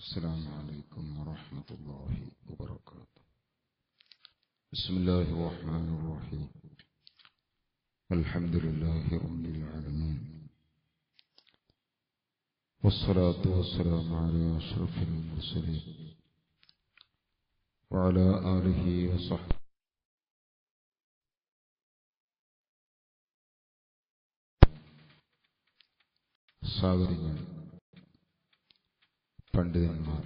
السلام عليكم ورحمة الله وبركاته بسم الله الرحمن الرحيم الحمد لله رب العالمين والصلاة والسلام على أشرف المرسلين وعلى آله وصحبه സാഗരങ്ങൾ പണ്ഡിതന്മാർ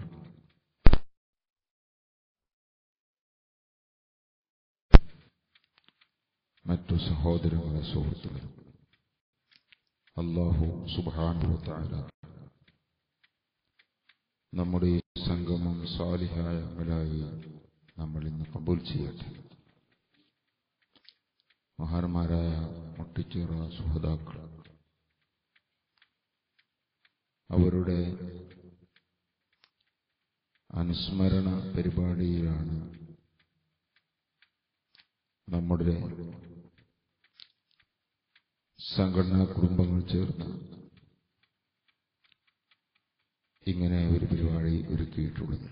മറ്റു സഹോദരങ്ങളെ സുഹൃത്തുക്കൾ അള്ളാഹു സുബാനുഭവത്തായ നമ്മുടെ ഈ സംഗമം സാലിഹായ അമലായി നമ്മൾ ഇന്ന് കബൂൽ ചെയ്യട്ടെ മഹാന്മാരായ മുട്ടിച്ചിറ സുഹൃതാക്കൾ അവരുടെ അനുസ്മരണ പരിപാടിയിലാണ് നമ്മുടെ സംഘടനാ കുടുംബങ്ങൾ ചേർന്ന് ഇങ്ങനെ ഒരു പരിപാടി ഒരുക്കിയിട്ടുള്ളത്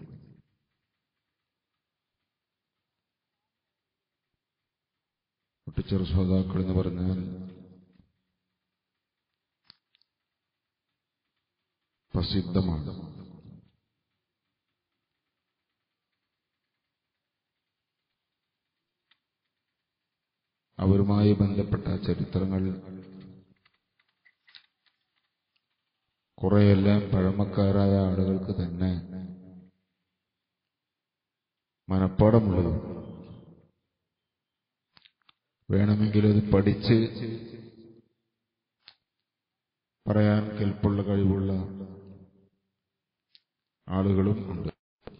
ഒട്ടിച്ചെറു ശ്രോതാക്കൾ എന്ന് പറഞ്ഞാൽ പ്രസിദ്ധമാണ് അവരുമായി ബന്ധപ്പെട്ട ചരിത്രങ്ങൾ കുറെയെല്ലാം പഴമക്കാരായ ആളുകൾക്ക് തന്നെ മനപ്പാടമുള്ളത് വേണമെങ്കിൽ അത് പഠിച്ച് പറയാൻ കെൽപ്പുള്ള കഴിവുള്ള ആളുകളും ഉണ്ട്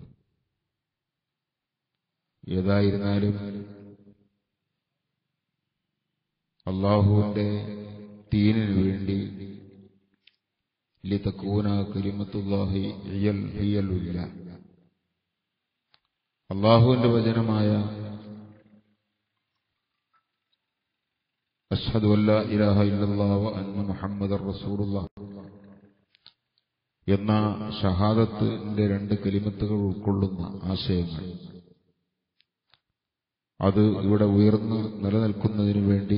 ഏതായിരുന്നാലും അള്ളാഹുവിന്റെ ദീനിനു വേണ്ടി ലിതക്കൂന കലിമത്തുല്ലാഹി ഹിയലുല്ല അള്ളാഹുവിന്റെ വചനമായ അഷ്ഹദു അല്ല ഇലാഹ ഇല്ലല്ലാഹു അന്ന മുഹമ്മദ് റസൂലുള്ള എന്ന ഷഹാദത്തിന്റെ രണ്ട് കലിമത്തുകൾ ഉൾക്കൊള്ളുന്ന ആശയങ്ങൾ അത് ഇവിടെ ഉയർന്ന് നിലനിൽക്കുന്നതിനു വേണ്ടി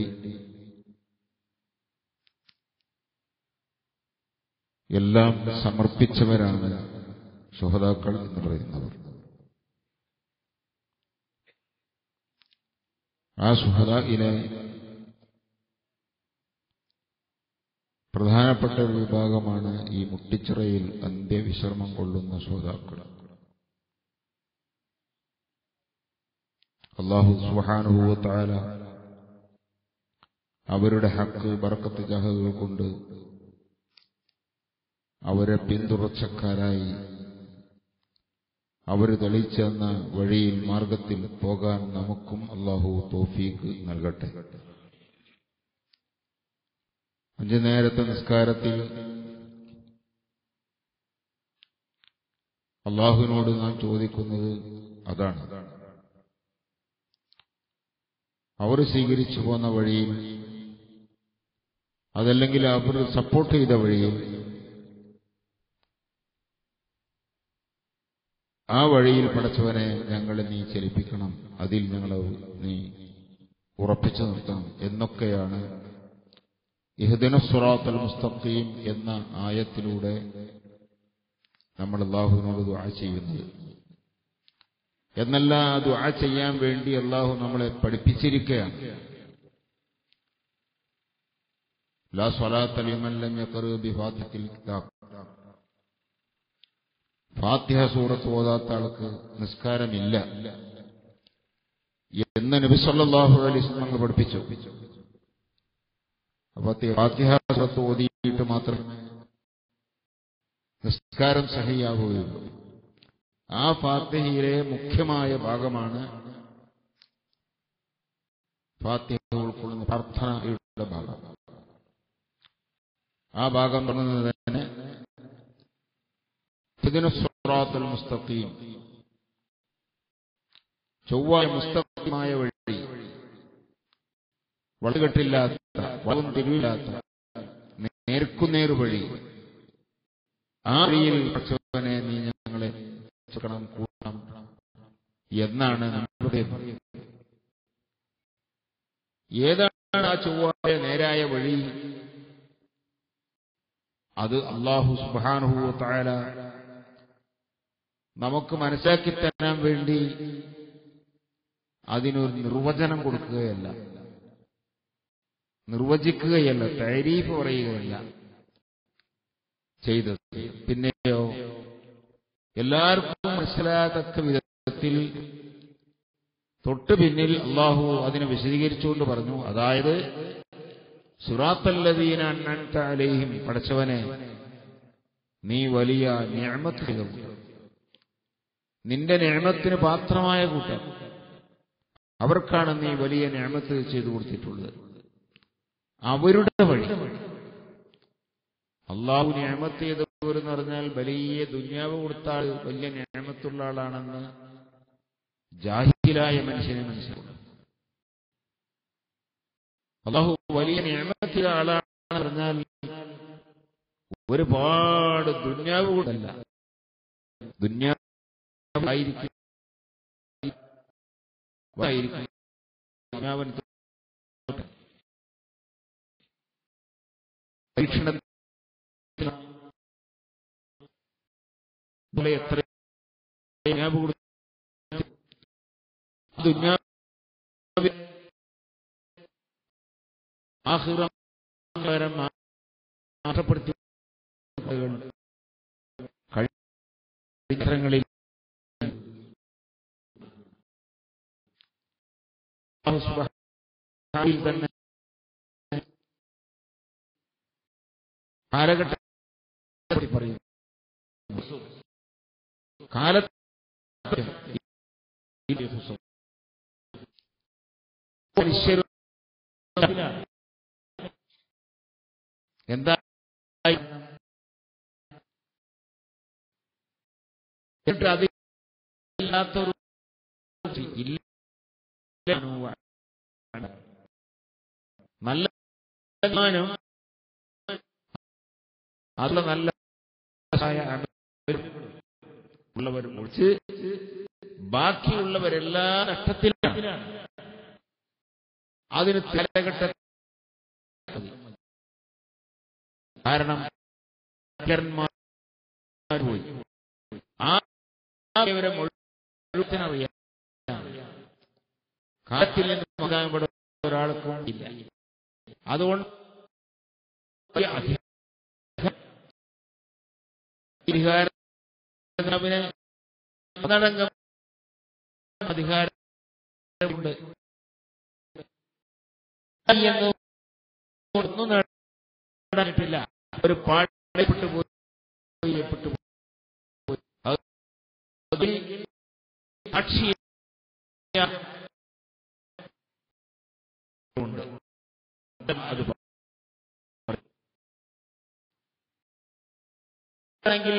എല്ലാം സമർപ്പിച്ചവരാണ് സുഹതാക്കൾ എന്ന് പറയുന്നവർ ആ സുഹദയിലെ പ്രധാനപ്പെട്ട ഒരു വിഭാഗമാണ് ഈ മുട്ടിച്ചിറയിൽ അന്ത്യവിശ്രമം കൊള്ളുന്ന ശ്രോതാക്കൾ അള്ളാഹു സുഹാനുഭൂത്താല അവരുടെ ഹക്ക് ബറക്കത്ത് ജഹകൾ കൊണ്ട് അവരെ പിന്തുടർച്ചക്കാരായി അവർ തെളിച്ചെന്ന വഴിയിൽ മാർഗത്തിൽ പോകാൻ നമുക്കും അള്ളാഹു തോഫീക്ക് നൽകട്ടെ അഞ്ചു നേരത്തെ നിസ്കാരത്തിൽ അള്ളാഹുവിനോട് നാം ചോദിക്കുന്നത് അതാണ് അവർ സ്വീകരിച്ചു പോന്ന വഴിയിൽ അതല്ലെങ്കിൽ അവർ സപ്പോർട്ട് ചെയ്ത വഴിയിൽ ആ വഴിയിൽ പടച്ചവനെ ഞങ്ങളെ നീ ചലിപ്പിക്കണം അതിൽ ഞങ്ങളെ നീ ഉറപ്പിച്ചു നിർത്തണം എന്നൊക്കെയാണ് ഇഹദിന സുറാത്തൽ മുസ്തഖീം എന്ന ആയത്തിലൂടെ നമ്മൾ അള്ളാഹുവിനോട് ദുആ ചെയ്യുന്നത് എന്നല്ല ദുആ ചെയ്യാൻ വേണ്ടി അള്ളാഹു നമ്മളെ പഠിപ്പിച്ചിരിക്കുകയാണ് ലാ സ്വലാത്ത ലിമൻ ലം യഖറു ബിഫാത്തിഹിൽ കിതാബ് ഫാത്തിഹ സൂറത്ത് ഓതാത്ത ആൾക്ക് നിസ്കാരമില്ല എന്ന് നബി സല്ലല്ലാഹു അലൈഹി വസല്ലം പഠിപ്പിച്ചു അപ്പൊ ഫാത്തിഹ സൂറത്ത് ഓതിയിട്ട് മാത്രമേ നിസ്കാരം സഹിയാവുകയുള്ളൂ ആ ഫാത്തിഹയിലെ മുഖ്യമായ ഭാഗമാണ് ഫാത്തിഹ ഉൾക്കൊള്ളുന്ന പ്രാർത്ഥനയുടെ ഭാഗം ആ ഭാഗം പറഞ്ഞത് തന്നെ ഇതിന് സുറാത്തുൽ മുസ്തഖീം ചൊവ്വായ മുസ്തഖീമായ വഴി വളകെട്ടില്ലാത്ത വളവും തിരിവില്ലാത്ത നേർക്കുനേർ വഴി ആ വഴിയിൽ പടച്ചവനെ നീ ഞങ്ങളെ ചേർക്കണം കൂട്ടണം എന്നാണ് നമ്മുടെ ഏതാണ് ആ ചൊവ്വായ നേരായ വഴി അത് അള്ളാഹു സുബാനുഹു താല നമുക്ക് മനസ്സിലാക്കി തരാൻ വേണ്ടി അതിനൊരു നിർവചനം കൊടുക്കുകയല്ല നിർവചിക്കുകയല്ല താരീഫ് പറയുകയല്ല ചെയ്തത് പിന്നെയോ എല്ലാവർക്കും മനസ്സിലാകത്തക്ക വിധത്തിൽ തൊട്ട് പിന്നിൽ അള്ളാഹു അതിനെ വിശദീകരിച്ചുകൊണ്ട് പറഞ്ഞു അതായത് സുറാത്തല്ലദീന അന്നൻത അലൈഹിം പടച്ചവനെ നീ വലിയ ഞാമത്ത് ചെയ്ത കൂട്ടർ നിന്റെ ഞാമത്തിന് പാത്രമായ കൂട്ടർ അവർക്കാണ് നീ വലിയ ഞാമത്ത് ചെയ്തു കൊടുത്തിട്ടുള്ളത് അവരുടെ വഴി അള്ളാഹു ഞാമത്ത് ചെയ്തവരെന്ന് പറഞ്ഞാൽ വലിയ ദുന്യാവ് കൊടുത്ത ആൾ വലിയ ഞാമത്തുള്ള ആളാണെന്ന് ജാഹിലായ മനുഷ്യനെ മനസ്സിലാക്കും അള്ളാഹു വലിയ നിയമത്തിലെ ആളാണെന്ന് പറഞ്ഞാൽ ഒരുപാട് ദുന്യാവ് കൊണ്ടല്ല ദുന്യാവായിരിക്കും ആയിരിക്കും ദുന്യാവൻ പരീക്ഷണത്തിന് എത്ര ദുന്യാവ് കൊടുത്തു ദുന്യാവിൽ ആഹ്റം നഷ്ടപ്പെടുത്തി കഴിഞ്ഞങ്ങളിൽ തന്നെ കാലഘട്ട പറയും കാലത്ത് മനുഷ്യരും എന്താ എന്നിട്ട് അതില്ലാത്തൊരു ഇല്ല നല്ല ജ്ഞാനം അത് നല്ല ഉള്ളവർ ഒഴിച്ച് ബാക്കിയുള്ളവരെല്ലാ നഷ്ടത്തിലാണ് അതിന് തലകെട്ട കാരണം പോയി ആ വിവരെ മുഴുവനറിയാം കാലത്തിൽ നിന്ന് മകാൻ ഇവിടെ ഒരാൾക്കും ഇല്ല അതുകൊണ്ട് പരിഹാരത്തിന് ഒന്നടങ്കം അധികാരമുണ്ട് ഒന്നും നേടാനിട്ടില്ല ഒരു പാടപ്പെട്ടു പോയി പെട്ടു പോയി അതിൽ സാക്ഷി ഉണ്ട് അത് ആണെങ്കിൽ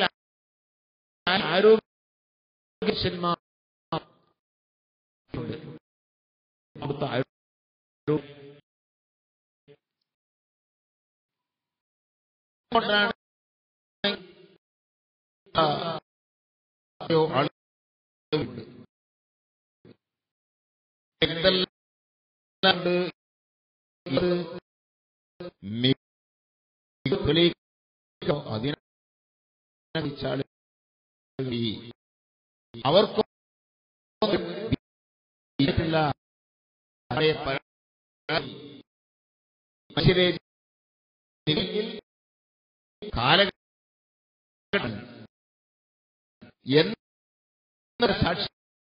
ആരോഗ്യന്മാർ അവിടുത്തെ ആരോഗ്യ കൊണ്ടാണ് ആളുകളുണ്ട് എന്തെല്ലാം ഇത് അതിനെ അവർക്കും മനുഷ്യരെ കാലഘട്ടം എന്ന സാക്ഷി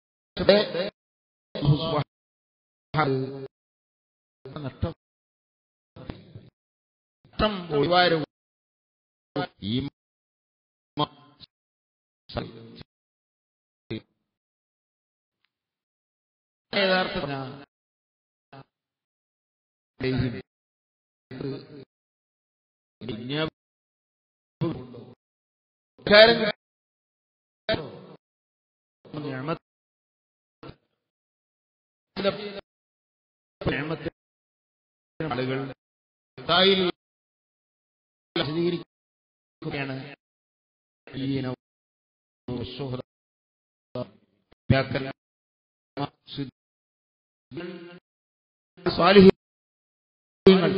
നഷ്ടം നഷ്ടം ഒഴിവാരും ഈ യഥാർത്ഥ ആളുകൾ വിശദീകരിക്കുകയാണ് അമ്പിയാക്കന്മാർ, സ്വാലിഹീങ്ങൾ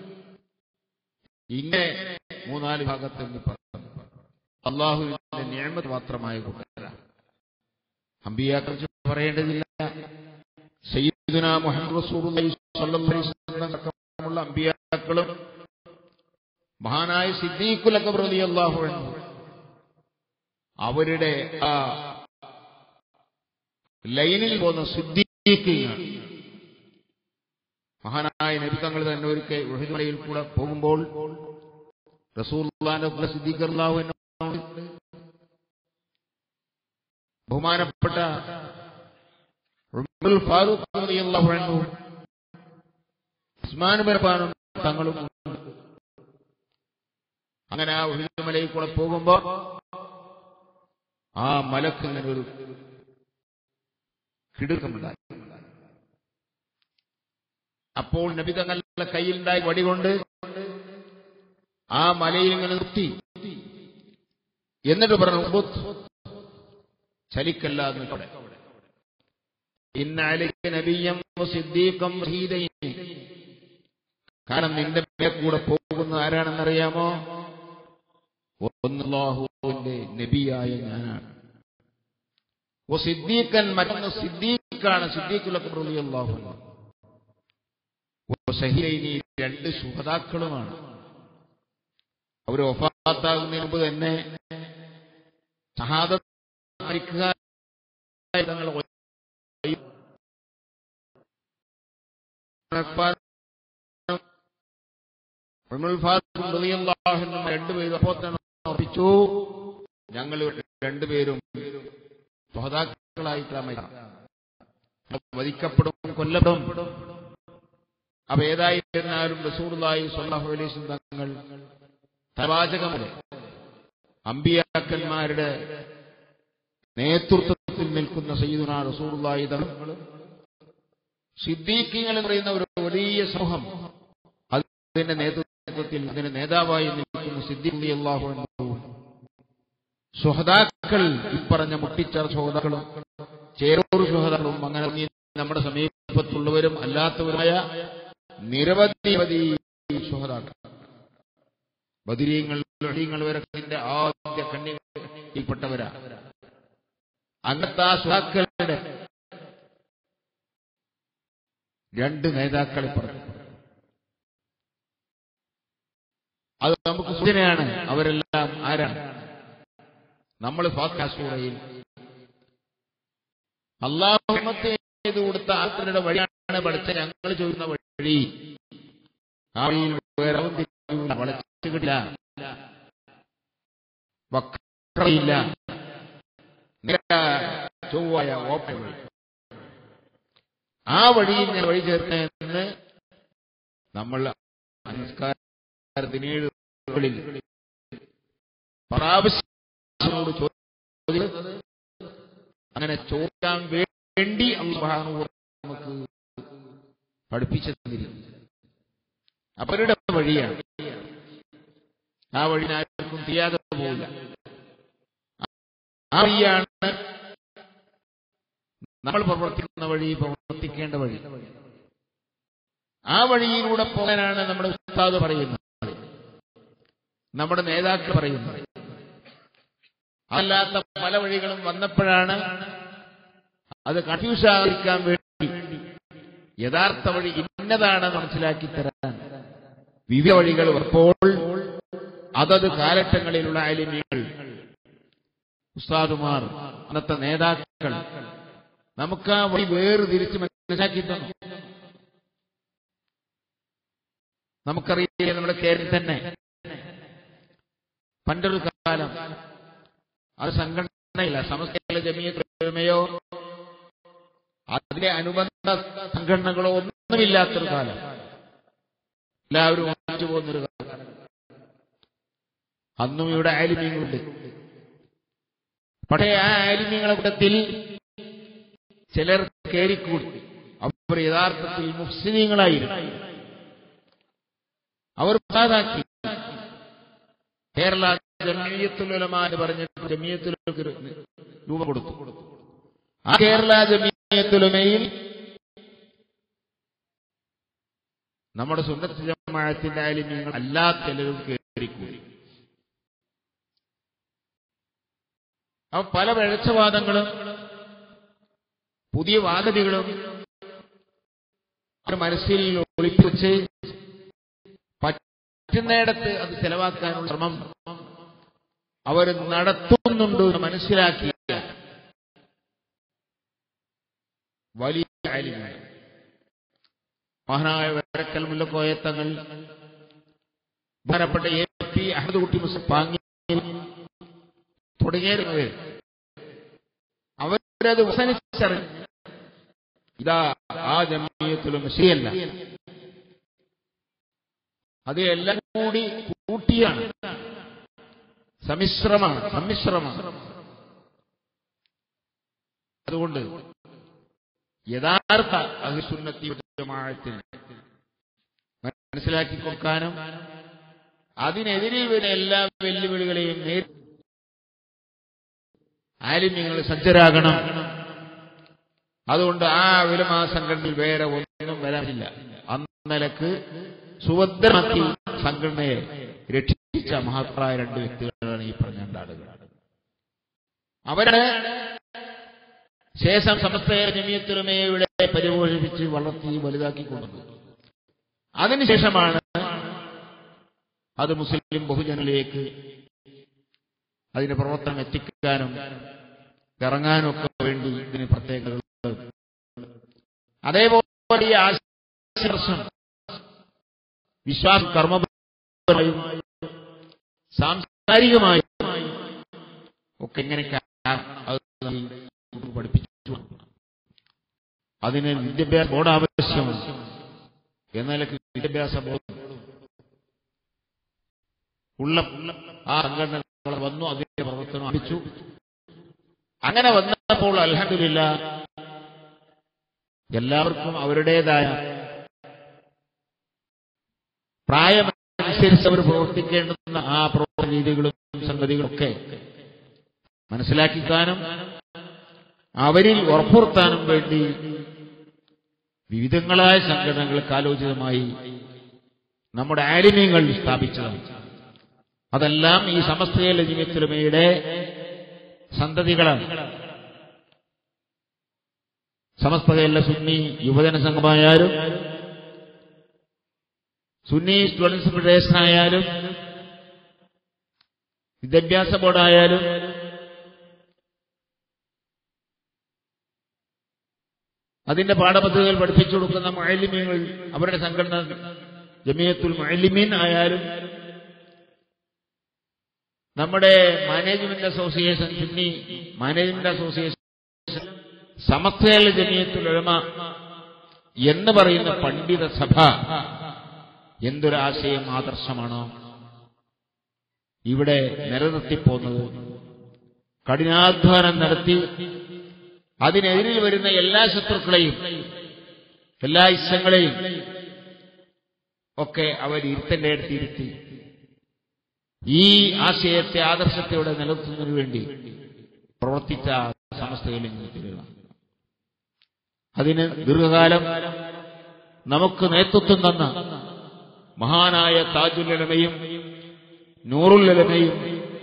ഇങ്ങനെ മൂന്നാല് ഭാഗത്ത് നിന്ന് പറഞ്ഞു അള്ളാഹുവിന്റെ നിയമത്ത് മാത്രമായ കൂട്ടരാണ് അമ്പിയാക്കൾ പറയേണ്ടതില്ല സയ്യിദുന മുഹമ്മദ് റസൂലുള്ളാഹി സ്വല്ലല്ലാഹു അലൈഹി വസല്ലം അടക്കമുള്ള അമ്പിയാക്കളും മഹാനായ സിദ്ദീഖുൽ അക്ബർ റളിയല്ലാഹു അൻഹു അവരുടെ ആ ലൈനിൽ പോകുന്ന സിദ്ദീഖുകൾ മഹാനായ നബി തങ്ങൾ തന്നെ ഒരിക്കൽ ഉഹദ് മലയിൽ കൂടെ പോകുമ്പോൾ റസൂലുള്ളാഹിന്റെ കൂടെ സിദ്ദീഖ് റളിയല്ലാഹു അൻഹു ബഹുമാനപ്പെട്ട ഉമറുൽ ഫാറൂഖ് റളിയല്ലാഹു അൻഹു ഉസ്മാൻ ബിൻ അഫ്ഫാനും തങ്ങളും ഉണ്ട്. അങ്ങനെ ആ ഉഹദ് മലയിൽ കൂടെ പോകുമ്പോ ആ മലക്ക് ഇങ്ങനെ ഒരു കിടുക്കമുണ്ടായി അപ്പോൾ നബി തങ്ങളുടെ കയ്യിലുണ്ടായ വടികൊണ്ട് ആ മലയിൽ ഇങ്ങനെ നിർത്തി എന്നിട്ട് പറഞ്ഞു "ഉബുത്ത്, ചലിക്കല്ല എന്ന് ഇവിടെ ഇന്ന അലയ്ക്ക് നബിയം സിദ്ദീഖം ഷഹീദൈനി. കാരണം നിന്റെ മേലെ കൂടെ പോകുന്ന ആരാണെന്നറിയാമോ ഒന്നല്ലാഹുവിന്റെ നബിയായ ഞാനാണ് ഓ സിദ്ദീഖൻ മറ്റൊന്ന് സിദ്ദീഖാണ് സിദ്ദീഖുലൊക്കെ റളിയല്ലാഹു അൻഹു ഓ ഷഹീദൈനി രണ്ട് സുഹതാക്കളുമാണ് അവർ ഒഫാത്താകുന്നതിന് മുമ്പ് തന്നെ ഷഹാദത്ത് മരിക്കുക തങ്ങൾ രണ്ടുപേരും അപ്പോൾ തന്നെ ഉറപ്പിച്ചു ഞങ്ങൾ രണ്ടുപേരും സ്വഹതാക്കളായിട്ടാണ് വധിക്കപ്പെടും കൊല്ലപ്പെടും അപ്പൊ ഏതായിരുന്നാലും റസൂർലായി സ്വല്ലാഹു അലൈഹി തങ്ങൾ പ്രവാചകമല്ലേ അമ്പിയാക്കന്മാരുടെ നേതൃത്വത്തിൽ നിൽക്കുന്ന സയ്യിദുന റസൂർലായി തങ്ങൾ സിദ്ദീഖിങ്ങൾ എന്ന് പറയുന്ന ഒരു വലിയ സമൂഹം അതിന്റെ നേതൃത്വത്തിൽ അതിന്റെ നേതാവായി നിൽക്കുന്ന സിദ്ദീഖ് അള്ളാഹു സുഹതാക്കൾ ഇപ്പറഞ്ഞ മുട്ടിച്ചർ സുഹതാക്കളും ചേരൂർ സുഹതാക്കളും അങ്ങനെ നമ്മുടെ സമീപത്തുള്ളവരും അല്ലാത്തവരുമായ നിരവധി നിരവധി സുഹതാക്കൾ ബദിരീങ്ങൾ ലഹീങ്ങൾ വരെ ഇതിന്റെ ആദ്യ കണ്ണിൽപ്പെട്ടവരാ അങ്ങനത്തെ ആ സുഹതാക്കളുടെ രണ്ട് നേതാക്കളെ പറഞ്ഞു അത് നമുക്ക് സൂചനയാണ് അവരെല്ലാം ആരാണ് നമ്മൾ ഫാസ്റ്റാസൂറയിൽ അള്ളാഹുമത്തെ ചെയ്ത് കൊടുത്ത ആത്മരുടെ വഴിയാണ് പഠിച്ച ഞങ്ങൾ ചോദിക്കുന്ന വഴി ആ വഴിയിൽ വേറെ അവന്തിരിക്കില്ല, വളച്ചുകിടില്ല വക്രയില്ല നേര ചൊവ്വായ ഓപ്പൺ വഴി ആ വഴിയിൽ ഞാൻ വഴി ചേർന്നെന്ന് നമ്മൾ നമസ്കാരത്തിന് ഏഴ് കളിൽ പ്രാവശ്യനോട് ചോദിച്ചത് അങ്ങനെ ചോദിക്കാൻ വേണ്ടി അള്ളാഹു നമുക്ക് പഠിപ്പിച്ചു തന്നിരിക്കുന്നു അവരുടെ വഴിയാണ് ആ വഴി ആർക്കും ചെയ്യാതെ പോകില്ല ആ വഴിയാണ് നമ്മൾ പ്രവർത്തിക്കുന്ന വഴി പ്രവർത്തിക്കേണ്ട വഴി ആ വഴിയിലൂടെ പോകാനാണ് നമ്മുടെ ഉസ്താദ് പറയുന്നത് നമ്മുടെ നേതാക്കൾ പറയുന്നത് അല്ലാത്ത പല വഴികളും വന്നപ്പോഴാണ് അത് കൺഫ്യൂസ് ആയിരിക്കാൻ വേണ്ടി യഥാർത്ഥ വഴി ഇന്നതാണ് മനസ്സിലാക്കി തരാൻ വിവിധ വഴികൾ അപ്പോൾ അതത് കാലഘട്ടങ്ങളിലുള്ള അലിമികൾ ഉസ്താദുമാർ അന്നത്തെ നേതാക്കൾ നമുക്ക് ആ വഴി വേർതിരിച്ച് മനസ്സിലാക്കി തന്നു നമുക്കറിയില്ല നമ്മുടെ കേരളത്തിൽ തന്നെ പണ്ടൊരു കാലം അത് സംഘടനയില്ല സമസ്തയിലെ ജമീയയോ അതിലെ അനുബന്ധ സംഘടനകളോ ഒന്നുമില്ലാത്തൊരു കാലം എല്ലാവരും ഒന്നിച്ചു പോകുന്നൊരു കാലം അന്നും ഇവിടെ ആലിമ്യങ്ങളുണ്ട് പക്ഷേ ആ ആലിമ്യങ്ങളെ കൂട്ടത്തിൽ ചിലർ കയറിക്കൂടി അവർ യഥാർത്ഥത്തിൽ മുസ്ലിങ്ങളായിരുന്നു അവർ സാധാക്കി കേരള ജമീയത്തുലമാര് പറഞ്ഞ ജമീയത്തിലേക്ക് രൂപം കൊടുത്തു ആ കേരള ജമീയത്തുലമയിൽ നമ്മുടെ സുന്നത്ത് ജമാഅത്തിന്റെ ആലിമ്യങ്ങൾ അല്ലാത്തെല്ലാവരും കയറിക്കൂടി അവ പല പിഴച്ചവാദങ്ങളും പുതിയ വാദതികളും അവർ മനസ്സിൽ ഒളിപ്പിച്ച് പറ്റുന്നിടത്ത് അത് ചെലവാക്കാനുള്ള ശ്രമം അവർ നടത്തുന്നുണ്ട് എന്ന് മനസ്സിലാക്കിയ വലിയ ആലിമാണ് മഹാനായ വരക്കൽ മുല്ലക്കോയത്തങ്ങൾ ബഹുമാനപ്പെട്ട എ പി അഹമ്മദ് കുട്ടി മുസപ്പാങ്ങി തുടങ്ങിയവർ അവരത് വസനിച്ചറിഞ്ഞ് ഇതാ ആ ജമീയത്തിലും ശരിയല്ല അത് എല്ലാം കൂടി കൂട്ടിയാണ് സമ്മിശ്രമാണ് സമ്മിശ്രമാണ് അതുകൊണ്ട് യഥാർത്ഥ അഹിസുന്നത്തി ജമാഅത്തിന് മനസ്സിലാക്കി കൊടുക്കാനും അതിനെതിരെ വരുന്ന എല്ലാ വെല്ലുവിളികളെയും നേരി ആലിമ്യങ്ങൾ സജ്ജരാകണം അതുകൊണ്ട് ആ വിലമാ സംഘടനയിൽ വേറെ ഒന്നും വരാനില്ല അന്നലക്ക് സുഭദ്രമാക്കി സംഘടനയെ രക്ഷിച്ച മഹത്തായ രണ്ട് വ്യക്തികളാണ് ഈ പറഞ്ഞ രണ്ടാളുകൾ അവരുടെ ശേഷം സമസ്തയ ജമിയത്തുലമയുടെ പരിപോഷിപ്പിച്ച് വളർത്തി വലുതാക്കി കൊണ്ടുവന്നു അതിനുശേഷമാണ് അത് മുസ്ലിം ബഹുജനിലേക്ക് അതിന്റെ പ്രവർത്തനം എത്തിക്കാനും ഇറങ്ങാനും ഒക്കെ വേണ്ടി ഇതിന് പ്രത്യേകത അതേപോലെ ഈ ആശർഷം വിശ്വാസ കർമ്മപരമായും സാംസ്കാരികമായും ഒക്കെ എങ്ങനെയൊക്കെ അത് നമ്മൾ പഠിപ്പിച്ചു അതിന് വിദ്യാഭ്യാസ ബോർഡ് ആവശ്യമാണ് എന്നാൽ വിദ്യാഭ്യാസ ബോർഡ് ഉള്ള ആ സംഘടനകൾ വന്നു അതിന്റെ പ്രവർത്തനം ആരംഭിച്ചു അങ്ങനെ വന്നപ്പോൾ അലഹദില്ല എല്ലാവർക്കും അവരുടേതായ പ്രായമനുസരിച്ച് അവർ പ്രവർത്തിക്കേണ്ടുന്ന ആ പ്രവർത്തന രീതികളും സംഗതികളൊക്കെ മനസ്സിലാക്കിക്കാനും അവരിൽ ഉറപ്പുവരുത്താനും വേണ്ടി വിവിധങ്ങളായ സംഘടനകൾ കാലോചിതമായി നമ്മുടെ ആലിമ്യങ്ങൾ സ്ഥാപിച്ചതാണ് അതെല്ലാം ഈ സമസ്തയ ലജിമത്തുലമയുടെ സന്തതികളാണ് സമസ്തകയല്ല സുന്നി യുവജന സംഘമായാലും സുന്നി സ്റ്റുഡൻസ് ഫെഡറേഷൻ ആയാലും വിദ്യാഭ്യാസ ബോർഡായാലും അതിന്റെ പാഠപദ്ധതികൾ പഠിപ്പിച്ചു കൊടുക്കുന്ന മഴലിമീങ്ങൾ അവരുടെ സംഘടന ജമിയത്തുൽ മഴലിമീൻ ആയാലും നമ്മുടെ management association Sunni management association സമസ്തയൽ ജമിയത്തുൽ ഉലമ എന്ന് പറയുന്ന പണ്ഡിത സഭ എന്തൊരാശയം ആദർശമാണോ ഇവിടെ നിലനിർത്തിപ്പോന്നത് കഠിനാധ്വാനം നടത്തി അതിനെതിരിൽ വരുന്ന എല്ലാ ശത്രുക്കളെയും എല്ലാ ഇഷ്ടങ്ങളെയും ഒക്കെ അവർ ഇരുത്തന്റെ അടുത്ത് ഇരുത്തി ഈ ആശയത്തെ ആദർശത്തോടെ നിലനിർത്തുന്നതിനു വേണ്ടി പ്രവർത്തിച്ച സമസ്തയിലെ അതിന് ദീർഘകാലം നമുക്ക് നേതൃത്വം തന്ന മഹാനായ താജുലമയും നൂറുലമയും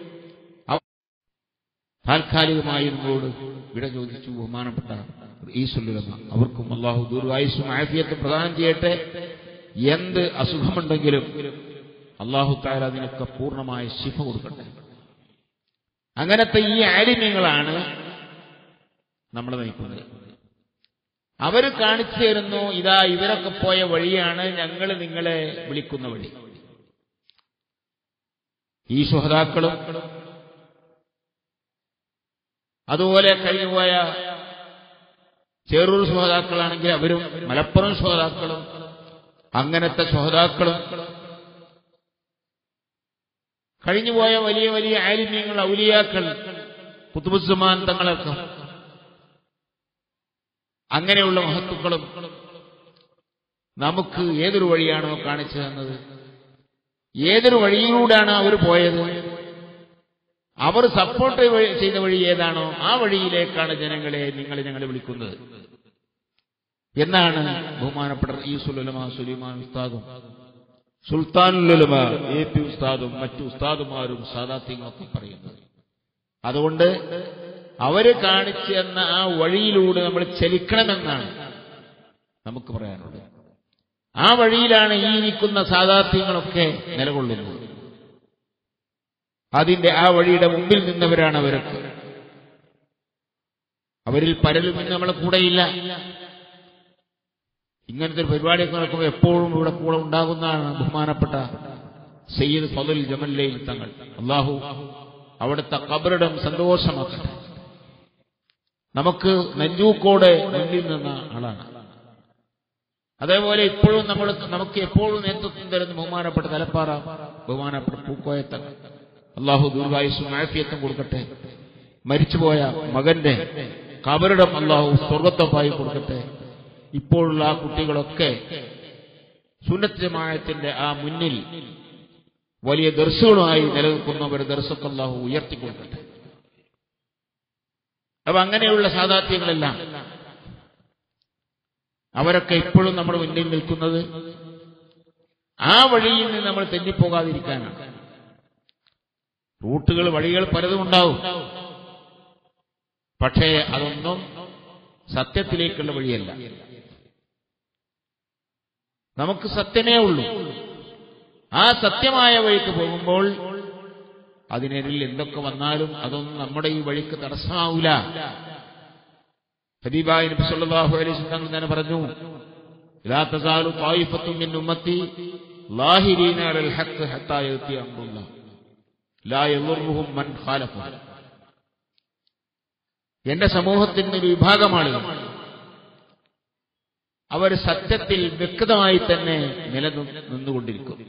താൽക്കാലികമായി നമ്മളോട് വിട ചോദിച്ചു ബഹുമാനപ്പെട്ട ഈസുലമ അവർക്കും അള്ളാഹു ദീർഘായുസും ആഫിയത്തും പ്രദാനം ചെയ്യട്ടെ എന്ത് അസുഖമുണ്ടെങ്കിലും അള്ളാഹു താര അതിനൊക്കെ പൂർണ്ണമായ ശിഫ കൊടുക്കട്ടെ അങ്ങനത്തെ ഈ ആലിമ്യങ്ങളാണ് നമ്മൾ നയിക്കുന്നത് അവർ കാണിച്ചു തരുന്നു ഇതാ ഇവരൊക്കെ പോയ വഴിയാണ് ഞങ്ങൾ നിങ്ങളെ വിളിക്കുന്ന വഴി ഈ സുഹതാക്കളും അതുപോലെ കഴിഞ്ഞുപോയ ചേറൂർ സുഹതാക്കളാണെങ്കിൽ അവരും മലപ്പുറം സുഹതാക്കളും അങ്ങനത്തെ സുഹതാക്കളും കഴിഞ്ഞുപോയ വലിയ വലിയ ആലിമ്യങ്ങൾ ഔലിയാക്കൾ കുത്തുബുസുമാൻ തങ്ങളൊക്കെ അങ്ങനെയുള്ള മഹത്തുക്കളും നമുക്ക് ഏതൊരു വഴിയാണോ കാണിച്ചു തന്നത് ഏതൊരു വഴിയിലൂടെയാണ് അവർ പോയത് അവർ സപ്പോർട്ട് ചെയ്ത വഴി ഏതാണോ ആ വഴിയിലേക്കാണ് ജനങ്ങളെ നിങ്ങൾ ഞങ്ങൾ വിളിക്കുന്നത് എന്നാണ് ബഹുമാനപ്പെട്ട ഈ സുലുലമ സുലിമാൻ ഉസ്താദും സുൽത്താനുലുലമ എ പി ഉസ്താദും മറ്റു ഉസ്താദുമാരും സാദാത്യങ്ങളൊക്കെ പറയുന്നത് അതുകൊണ്ട് അവര് കാണിച്ചു തന്ന ആ വഴിയിലൂടെ നമ്മൾ ചലിക്കണമെന്നാണ് നമുക്ക് പറയാനുള്ളത് ആ വഴിയിലാണ് ഈ ഇരിക്കുന്ന സാധാർത്ഥ്യങ്ങളൊക്കെ നിലകൊള്ളുന്നത് അതിന്റെ ആ വഴിയുടെ മുമ്പിൽ നിന്നവരാണ് അവരൊക്കെ അവരിൽ പലരും ഇന്ന് നമ്മളെ കൂടെയില്ല ഇങ്ങനത്തെ ഒരു പരിപാടിയൊക്കെ നടക്കുമ്പോൾ എപ്പോഴും ഇവിടെ കൂടെ ഉണ്ടാകുന്നതാണ് ബഹുമാനപ്പെട്ട സയ്യിദ് ഫതുൽ ജമല്ലയിൽ തങ്ങൾ അള്ളാഹു അവിടുത്തെ കബറിടം സന്തോഷമാക്കട്ടെ നമുക്ക് നെഞ്ചൂക്കോടെ മുന്നിൽ നിന്ന ആളാണ് അതേപോലെ ഇപ്പോഴും നമ്മൾ നമുക്ക് എപ്പോഴും നേതൃത്വം തരുന്ന ബഹുമാനപ്പെട്ട തലപ്പാറ ബഹുമാനപ്പെട്ട പൂക്കോയത്തങ്ങൾ അള്ളാഹു ദീർഘായുസും ആഫിയത്തും കൊടുക്കട്ടെ മരിച്ചുപോയ മകന്റെ കബറിടം അള്ളാഹു സ്വർഗത്തൊപ്പായി കൊടുക്കട്ടെ ഇപ്പോഴുള്ള ആ കുട്ടികളൊക്കെ സുന്നത്ത് ജമാഅത്തിന്റെ ആ മുന്നിൽ വലിയ ദർശകളുമായി നിലനിൽക്കുന്നവർ ദർശക്ക് അള്ളാഹു ഉയർത്തിക്കൊടുക്കട്ടെ അപ്പൊ അങ്ങനെയുള്ള സാധാത്യങ്ങളെല്ലാം അവരൊക്കെ ഇപ്പോഴും നമ്മുടെ മുന്നിൽ നിൽക്കുന്നത് ആ വഴിയിൽ നിന്ന് നമ്മൾ തെന്നിപ്പോകാതിരിക്കാനാണ് റൂട്ടുകൾ വഴികൾ പലതും ഉണ്ടാവും പക്ഷേ അതൊന്നും സത്യത്തിലേക്കുള്ള വഴിയല്ല നമുക്ക് സത്യമേ ഉള്ളൂ ആ സത്യമായ വഴിക്ക് പോകുമ്പോൾ അതിനെതിരിൽ എന്തൊക്കെ വന്നാലും അതൊന്നും നമ്മുടെ ഈ വഴിക്ക് തടസ്സമാവൂല ഹബീബായി നബി സല്ലല്ലാഹു അലൈഹി വസല്ലം തന്നെ പറഞ്ഞു ലാ തസാലു ത്വായിഫത്തും മിൻ ഉമ്മത്തി ലാഹിരീന അലൽ ഹഖ് ഹത്താ യഅതി അംറുല്ലാഹ് ലാ യദുർറുഹും മൻ ഖാലഫഹു എന്റെ സമൂഹത്തിന്റെ ഒരു വിഭാഗമാണ് അവർ സത്യത്തിൽ വ്യക്തമായി തന്നെ നിലനിന്നുകൊണ്ടിരിക്കും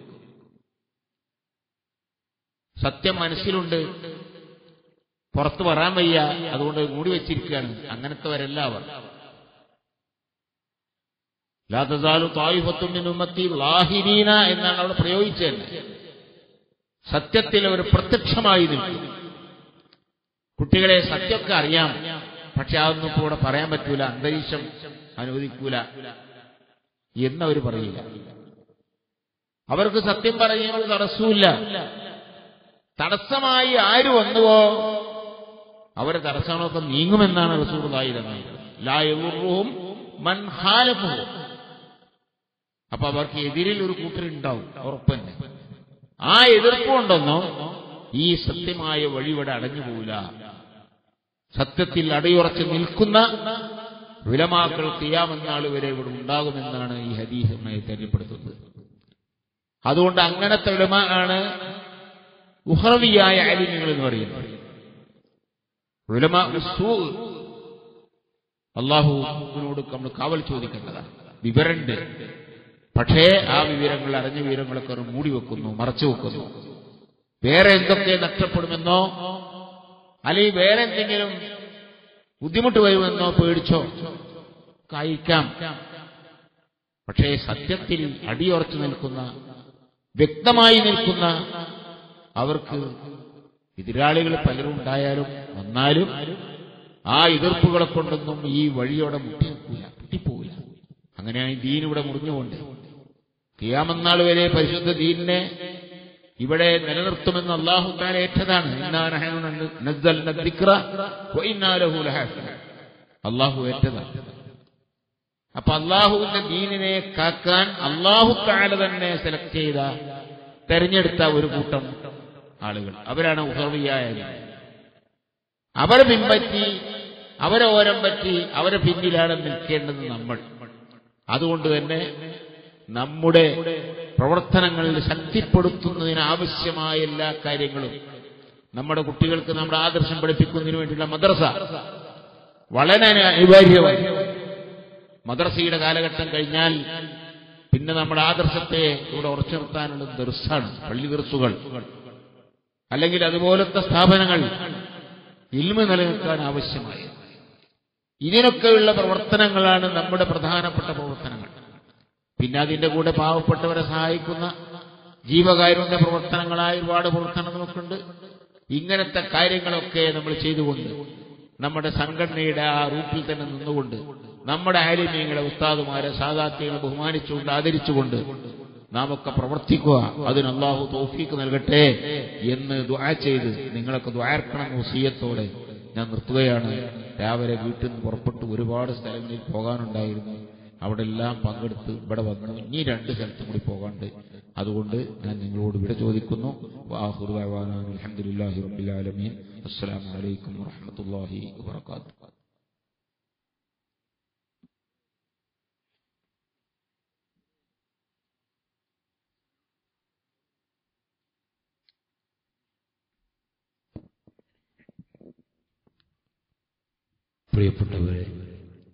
സത്യം മനസ്സിലുണ്ട് പുറത്തു വരാൻ വയ്യ അതുകൊണ്ട് മൂടി വെച്ചിരിക്കുകയാണ് അങ്ങനത്തെവരല്ല അവർ ലാതസാലു തായുഫത്തുമിൻ ഉമ്മത്തി ലാഹിരീന എന്നാണ് അവിടെ പ്രയോഗിച്ചത് സത്യത്തിൽ അവർ പ്രത്യക്ഷമായി നിൽക്കും കുട്ടികളെ സത്യമൊക്കെ അറിയാം പക്ഷെ അതൊന്നും ഇപ്പോൾ ഇവിടെ പറയാൻ പറ്റൂല അന്തരീക്ഷം അനുവദിക്കൂല എന്നവർ പറയില്ല അവർക്ക് സത്യം പറയുന്നത് തടസ്സമില്ല തടസ്സമായി ആര് വന്നുവോ അവരെ തടസ്സങ്ങളൊക്കെ നീങ്ങുമെന്നാണ് റസൂർദായി ലായവും മൻഹാലഫും അപ്പൊ അവർക്ക് എതിരിൽ ഒരു കൂട്ടരുണ്ടാവും ഉറപ്പന്നെ ആ എതിർപ്പുകൊണ്ടൊന്നോ ഈ സത്യമായ വഴി ഇവിടെ അടഞ്ഞു പോവില്ല സത്യത്തിൽ അടിയുറച്ച് നിൽക്കുന്ന വിലമാക്കൾ ചെയ്യാമെന്നാൾ വരെ ഇവിടെ ഉണ്ടാകുമെന്നാണ് ഈ ഹദീസ് നമ്മെ തെരഞ്ഞെടുപ്പെടുത്തുന്നത് അതുകൊണ്ട് അങ്ങനത്തെ വിലമ ആണ് ഉഹറവിയായ അലിമ്യങ്ങൾ എന്ന് പറയുന്നത് ഉലമ അള്ളാഹുവിനോട് നമ്മൾ കാവൽ ചോദിക്കേണ്ടതാണ് വിവരണ്ട് പക്ഷേ ആ വിവരങ്ങൾ അറിഞ്ഞ വിവരങ്ങളൊക്കെ അവർ മൂടി വെക്കുന്നു മറച്ചു വെക്കുന്നു വേറെ എന്തൊക്കെ നഷ്ടപ്പെടുമെന്നോ അല്ലെങ്കിൽ വേറെ എന്തെങ്കിലും ബുദ്ധിമുട്ട് വരുമെന്നോ പേടിച്ചോ കായിക്കാം പക്ഷേ സത്യത്തിൽ അടിയുറച്ചു നിൽക്കുന്ന വ്യക്തമായി നിൽക്കുന്ന അവർക്ക് എതിരാളികൾ പലരും ഉണ്ടായാലും വന്നാലും ആ എതിർപ്പുകളെ കൊണ്ടൊന്നും ഈ വഴിയോടെ മുട്ടിപ്പോവില്ല മുട്ടിപ്പോവില്ല അങ്ങനെയാണ് ഈ ദീൻ ഇവിടെ മുറിഞ്ഞുകൊണ്ട് കിയാമന്നാൾ വരെ പരിശുദ്ധ ദീനിനെ ഇവിടെ നിലനിർത്തുമെന്ന് അള്ളാഹു താല ഏറ്റതാണ് അള്ളാഹു ഏറ്റതാണ് അപ്പൊ അള്ളാഹുവിന്റെ ദീനിനെ കാക്കാൻ അള്ളാഹു താല തന്നെ സെലക്ട് ചെയ്ത തെരഞ്ഞെടുത്ത ഒരു കൂട്ടം ആളുകൾ അവരാണ് ഉഹർവിയായ അവരെ പിൻപറ്റി അവരെ ഓരം പറ്റി അവരെ പിന്നിലാണ് നിൽക്കേണ്ടത് നമ്മൾ അതുകൊണ്ട് തന്നെ നമ്മുടെ പ്രവർത്തനങ്ങളിൽ ശക്തിപ്പെടുത്തുന്നതിന് ആവശ്യമായ എല്ലാ കാര്യങ്ങളും നമ്മുടെ കുട്ടികൾക്ക് നമ്മുടെ ആദർശം പഠിപ്പിക്കുന്നതിന് വേണ്ടിയുള്ള മദ്രസ വളരെ അനിവാര്യമാണ് മദ്രസയുടെ കാലഘട്ടം കഴിഞ്ഞാൽ പിന്നെ നമ്മുടെ ആദർശത്തെ ഇവിടെ ഉറച്ചു നിർത്താനുള്ളത് ദർസാണ് പള്ളി ദർസുകൾ അല്ലെങ്കിൽ അതുപോലത്തെ സ്ഥാപനങ്ങൾ ഇൽമ നിലനിൽക്കാൻ ആവശ്യമായ ഇതിനൊക്കെയുള്ള പ്രവർത്തനങ്ങളാണ് നമ്മുടെ പ്രധാനപ്പെട്ട പ്രവർത്തനങ്ങൾ പിന്നെ അതിന്റെ കൂടെ പാവപ്പെട്ടവരെ സഹായിക്കുന്ന ജീവകാരുണ്യ പ്രവർത്തനങ്ങളായ ഒരുപാട് പ്രവർത്തനങ്ങളൊക്കെ ഉണ്ട് ഇങ്ങനത്തെ കാര്യങ്ങളൊക്കെ നമ്മൾ ചെയ്തുകൊണ്ട് നമ്മുടെ സംഘടനയുടെ ആ റൂട്ടിൽ തന്നെ നിന്നുകൊണ്ട് നമ്മുടെ ആലിമ്യങ്ങളെ ഉസ്താദുമാരെ സാധാത്യങ്ങളെ ബഹുമാനിച്ചുകൊണ്ട് ആദരിച്ചുകൊണ്ട് നാം ഒക്കെ പ്രവർത്തിക്കുക അതിന് അള്ളാഹു തോഫീക്ക് നൽകട്ടെ എന്ന് ദ്വാ ചെയ്ത് നിങ്ങളൊക്കെ ദ്വാർക്കണം വസീയത്തോടെ ഞാൻ നിർത്തുകയാണ് രാവിലെ വീട്ടിൽ നിന്ന് പുറപ്പെട്ട് ഒരുപാട് സ്ഥലങ്ങളിൽ പോകാനുണ്ടായിരുന്നു അവിടെ എല്ലാം പങ്കെടുത്ത് ഇവിടെ വന്നു ഇനി രണ്ട് സ്ഥലത്തും കൂടി പോകാണ്ട് അതുകൊണ്ട് ഞാൻ നിങ്ങളോട് ഇവിടെ ചോദിക്കുന്നു വാഹുർ അലഹമുല്ലാഹി റബ്ബിലാലമീൻ അസ്സലാമു അലൈക്കും വറഹ്മത്തുള്ളാഹി വബറകാതുഹു പ്രിയപ്പെട്ടവരെ